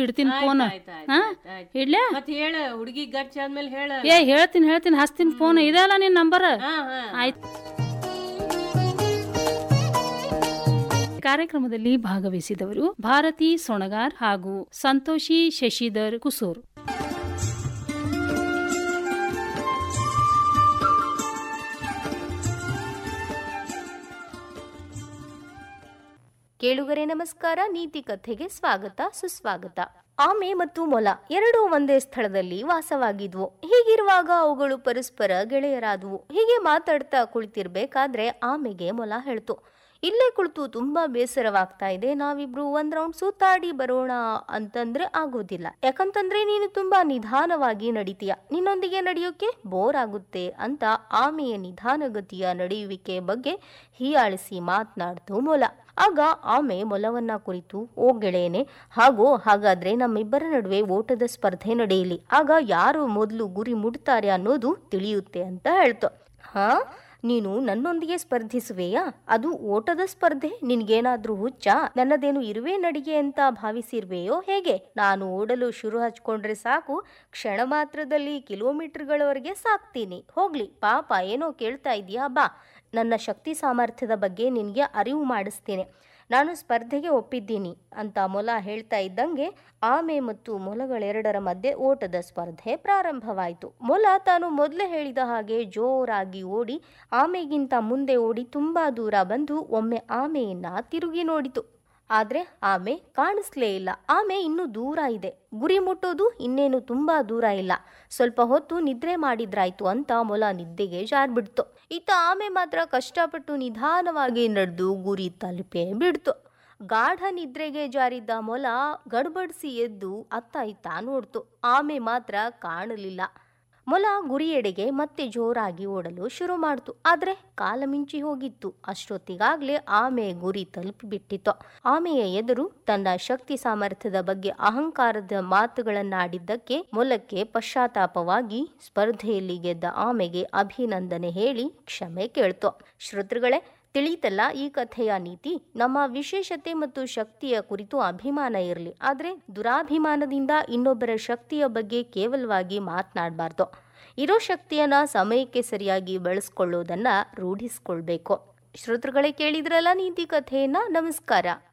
ಇಡ್ತೀನಿ ಫೋನ್ ಆಯ್ತ್, ಆಯ್ತ್, ಹಾ ಆಯ್ತ್, ಆಯ್ತ್. ಇಡ್ಲೇ ಮತ್ ಹೇಳ ಹುಡುಗಿ ಗಚ್ಚ ಆದ್ಮೇಲೆ ಹೇಳ ಏ ಹೇಳ್ತೀನಿ ಹೇಳ್ತೀನಿ ಹಚ್ತೀನಿ ಫೋನ್ ಇದೆಯಲ್ಲ ನಿನ್ ನಂಬರ್ ಹಾ ಹಾ ಆಯ್ತು ಕಾರ್ಯಕ್ರಮದಲ್ಲಿ ಭಾಗವಹಿಸಿದವರು ಭಾರತಿ ಸೊಣಗಾರ್ ಹಾಗೂ ಸಂತೋಷಿ ಶಶಿಧರ್ ಕುಸೂರ್ ಕೇಳುಗರೆ ನಮಸ್ಕಾರ ನೀತಿ ಕಥೆಗೆ ಸ್ವಾಗತ ಸುಸ್ವಾಗತ ಆಮೆ ಮತ್ತು ಮೊಲ ಎರಡೂ ಒಂದೇ ಸ್ಥಳದಲ್ಲಿ ವಾಸವಾಗಿದ್ವು ಹೀಗಿರುವಾಗ ಅವುಗಳು ಪರಸ್ಪರ ಗೆಳೆಯರಾದವು ಹೀಗೆ ಮಾತಾಡ್ತಾ ಕುಳಿತಿರ್ಬೇಕಾದ್ರೆ ಆಮೆಗೆ ಮೊಲ ಹೇಳ್ತು ಇಲ್ಲೇ ಕುಳಿತು ತುಂಬಾ ಬೇಸರವಾಗ್ತಾ ಇದೆ ನಾವಿಬ್ರು ಒಂದ್ ರೌಂಡ್ ಸುತ್ತಾಡಿ ಬರೋಣ ಅಂತಂದ್ರೆ ಆಗೋದಿಲ್ಲ ಯಾಕಂತಂದ್ರೆ ನೀನು ತುಂಬಾ ನಿಧಾನವಾಗಿ ನಡೀತೀಯ ನಿನ್ನೊಂದಿಗೆ ನಡೆಯೋಕೆ ಬೋರ್ ಆಗುತ್ತೆ ಅಂತ ಆಮೆಯ ನಿಧಾನಗತಿಯ ನಡೆಯುವಿಕೆ ಬಗ್ಗೆ ಹೀಯಾಳಿಸಿ ಮಾತನಾಡ್ತು ಮೊಲ ಆಗ ಆಮೆ ಮೊಲವನ್ನ ಕುರಿತು ಓ ಗೆಳೆಯನೆ ಹಾಗೂ ಹಾಗಾದ್ರೆ ನಮ್ಮಿಬ್ಬರ ನಡುವೆ ಓಟದ ಸ್ಪರ್ಧೆ ನಡೆಯಲಿ ಆಗ ಯಾರು ಮೊದಲು ಗುರಿ ಮುಟ್ತಾರೆ ಅನ್ನೋದು ತಿಳಿಯುತ್ತೆ ಅಂತ ಹೇಳ್ತು ಹಾ ನೀನು ನನ್ನೊಂದಿಗೆ ಸ್ಪರ್ಧಿಸುವೆಯಾ ಅದು ಓಟದ ಸ್ಪರ್ಧೆ ನಿನ್ಗೇನಾದ್ರೂ ಹುಚ್ಚ ನನ್ನದೇನು ಇರುವೆ ನಡಿಗೆ ಅಂತ ಭಾವಿಸಿರ್ವೆಯೋ ಹೇಗೆ ನಾನು ಓಡಲು ಶುರು ಹಚ್ಕೊಂಡ್ರೆ ಸಾಕು ಕ್ಷಣ ಮಾತ್ರದಲ್ಲಿ ಕಿಲೋಮೀಟರ್ಗಳವರೆಗೆ ಸಾಕ್ತೀನಿ ಹೋಗ್ಲಿ ಪಾಪ ಏನೋ ಕೇಳ್ತಾ ಇದೀಯಾ ಬಾ ನನ್ನ ಶಕ್ತಿ ಸಾಮರ್ಥ್ಯದ ಬಗ್ಗೆ ನಿನಗೆ ಅರಿವು ಮಾಡಿಸ್ತೇನೆ ನಾನು ಸ್ಪರ್ಧೆಗೆ ಒಪ್ಪಿದ್ದೀನಿ ಅಂತ ಮೊಲ ಹೇಳ್ತಾ ಇದ್ದಂಗೆ ಆಮೆ ಮತ್ತು ಮೊಲಗಳೆರಡರ ಮಧ್ಯೆ ಓಟದ ಸ್ಪರ್ಧೆ ಪ್ರಾರಂಭವಾಯಿತು ಮೊಲ ತಾನು ಮೊದಲೇ ಹೇಳಿದ ಹಾಗೆ ಜೋರಾಗಿ ಓಡಿ ಆಮೆಗಿಂತ ಮುಂದೆ ಓಡಿ ತುಂಬಾ ದೂರ ಬಂದು ಒಮ್ಮೆ ಆಮೆಯನ್ನ ತಿರುಗಿ ನೋಡಿತು ಆದ್ರೆ ಆಮೆ ಕಾಣಿಸ್ಲೇ ಇಲ್ಲ ಆಮೆ ಇನ್ನೂ ದೂರ ಇದೆ ಗುರಿ ಮುಟ್ಟೋದು ಇನ್ನೇನು ತುಂಬಾ ದೂರ ಇಲ್ಲ ಸ್ವಲ್ಪ ಹೊತ್ತು ನಿದ್ರೆ ಮಾಡಿದ್ರಾಯ್ತು ಅಂತ ಮೊಲ ನಿದ್ದೆಗೆ ಜಾರ್ಬಿಡ್ತು ಇತ್ತ ಆಮೆ ಮಾತ್ರ ಕಷ್ಟಪಟ್ಟು ನಿಧಾನವಾಗಿ ನಡೆದು ಗುರಿ ತಲುಪೇ ಬಿಡ್ತು ಗಾಢ ನಿದ್ರೆಗೆ ಜಾರಿದ್ದ ಮೊಲ ಗಡ್ಬಡಿಸಿ ಎದ್ದು ಅತ್ತ ಇತ್ತ ನೋಡ್ತು ಆಮೆ ಮಾತ್ರ ಕಾಣಲಿಲ್ಲ ಮೊಲ ಗುರಿಯೆಡೆಗೆ ಮತ್ತೆ ಜೋರಾಗಿ ಓಡಲು ಶುರು ಮಾಡ್ತು ಆದ್ರೆ ಕಾಲ ಮಿಂಚಿ ಹೋಗಿತ್ತು ಅಷ್ಟೊತ್ತಿಗಾಗ್ಲೇ ಆಮೆ ಗುರಿ ತಲುಪಿಬಿಟ್ಟಿತ್ತು ಆಮೆಯ ಎದುರು ತನ್ನ ಶಕ್ತಿ ಸಾಮರ್ಥ್ಯದ ಬಗ್ಗೆ ಅಹಂಕಾರದ ಮಾತುಗಳನ್ನಾಡಿದ್ದಕ್ಕೆ ಮೊಲಕ್ಕೆ ಪಶ್ಚಾತ್ತಾಪವಾಗಿ ಸ್ಪರ್ಧೆಯಲ್ಲಿ ಗೆದ್ದ ಆಮೆಗೆ ಅಭಿನಂದನೆ ಹೇಳಿ ಕ್ಷಮೆ ಕೇಳ್ತು ಶ್ರೋತೃಗಳೇ ತಿಳಿತಲ್ಲ ಈ ಕಥೆಯ ನೀತಿ ನಮ್ಮ ವಿಶೇಷತೆ ಮತ್ತು ಶಕ್ತಿಯ ಕುರಿತು ಅಭಿಮಾನ ಇರಲಿ ಆದರೆ ದುರಾಭಿಮಾನದಿಂದ ಇನ್ನೊಬ್ಬರ ಶಕ್ತಿಯ ಬಗ್ಗೆ ಕೇವಲವಾಗಿ ಮಾತನಾಡಬಾರ್ದು ಇರೋ ಶಕ್ತಿಯನ್ನ ಸಮಯಕ್ಕೆ ಸರಿಯಾಗಿ ಬಳಸ್ಕೊಳ್ಳೋದನ್ನ ರೂಢಿಸ್ಕೊಳ್ಬೇಕು ಶ್ರೋತೃಗಳೇ ಕೇಳಿದ್ರಲ್ಲ ನೀತಿ ಕಥೆಯನ್ನ ನಮಸ್ಕಾರ